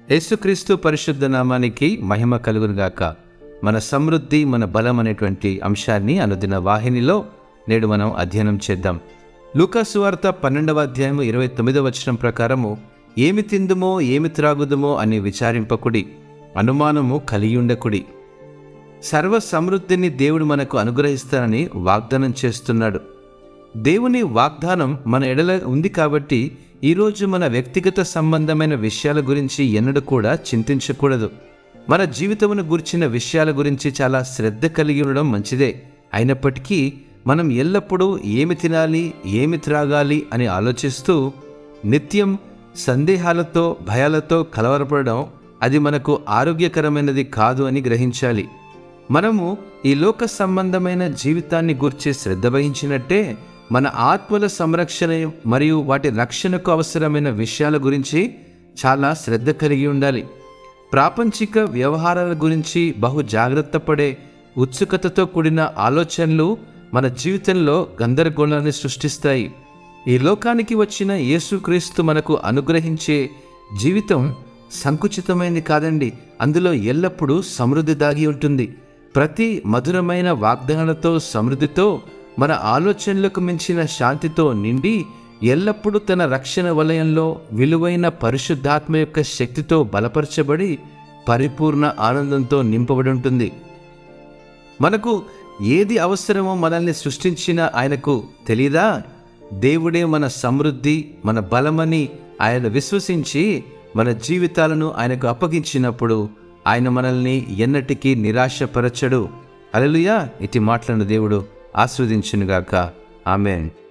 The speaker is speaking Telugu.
యేసుక్రీస్తు పరిశుద్ధ నామానికి మహిమ కలుగునుగాక మన సమృద్ధి మన బలం అనేటువంటి అంశాన్ని అనుదిన వాహినిలో నేడు మనం అధ్యయనం చేద్దాం లూకాసు వార్త పన్నెండవ అధ్యాయము ఇరవై తొమ్మిదవ వచనం ప్రకారము ఏమి తిందుమో ఏమి త్రాగుదుమో అని విచారింపకుడి అనుమానము కలియుండకుడి సర్వ సమృద్ధిని దేవుడు మనకు అనుగ్రహిస్తానని వాగ్దానం చేస్తున్నాడు దేవుని వాగ్దానం మన ఎడల ఉంది కాబట్టి ఈరోజు మన వ్యక్తిగత సంబంధమైన విషయాల గురించి ఎన్నడూ కూడా చింతించకూడదు మన జీవితమును గురించిన విషయాల గురించి చాలా శ్రద్ధ కలిగి ఉండడం మంచిదే అయినప్పటికీ మనం ఎల్లప్పుడూ ఏమి తినాలి ఏమి త్రాగాలి అని ఆలోచిస్తూ నిత్యం సందేహాలతో భయాలతో కలవరపడడం అది మనకు ఆరోగ్యకరమైనది కాదు అని గ్రహించాలి మనము ఈ లోక సంబంధమైన జీవితాన్ని గురించి శ్రద్ధ వహించినట్టే మన ఆత్మల సంరక్షణ మరియు వాటి రక్షణకు అవసరమైన విషయాల గురించి చాలా శ్రద్ధ కలిగి ఉండాలి ప్రాపంచిక వ్యవహారాల గురించి బహు జాగ్రత్త పడే ఉత్సుకతతో కూడిన ఆలోచనలు మన జీవితంలో గందరగోళాన్ని సృష్టిస్తాయి ఈ లోకానికి వచ్చిన యేసుక్రీస్తు మనకు అనుగ్రహించే జీవితం సంకుచితమైనది కాదండి అందులో ఎల్లప్పుడూ సమృద్ధి దాగి ఉంటుంది ప్రతి మధురమైన వాగ్దానాలతో సమృద్ధితో మన ఆలోచనలకు మించిన శాంతితో నిండి ఎల్లప్పుడూ తన రక్షణ వలయంలో విలువైన పరిశుద్ధాత్మ యొక్క శక్తితో బలపరచబడి పరిపూర్ణ ఆనందంతో నింపబడి ఉంటుంది మనకు ఏది అవసరమో మనల్ని సృష్టించిన ఆయనకు తెలీదా దేవుడే మన సమృద్ధి మన బలమని ఆయన విశ్వసించి మన జీవితాలను ఆయనకు అప్పగించినప్పుడు ఆయన మనల్ని ఎన్నటికీ నిరాశపరచడు అలలుయా ఇటు మాట్లాడిన దేవుడు ఆస్వాదించునుగాక ఆమెన్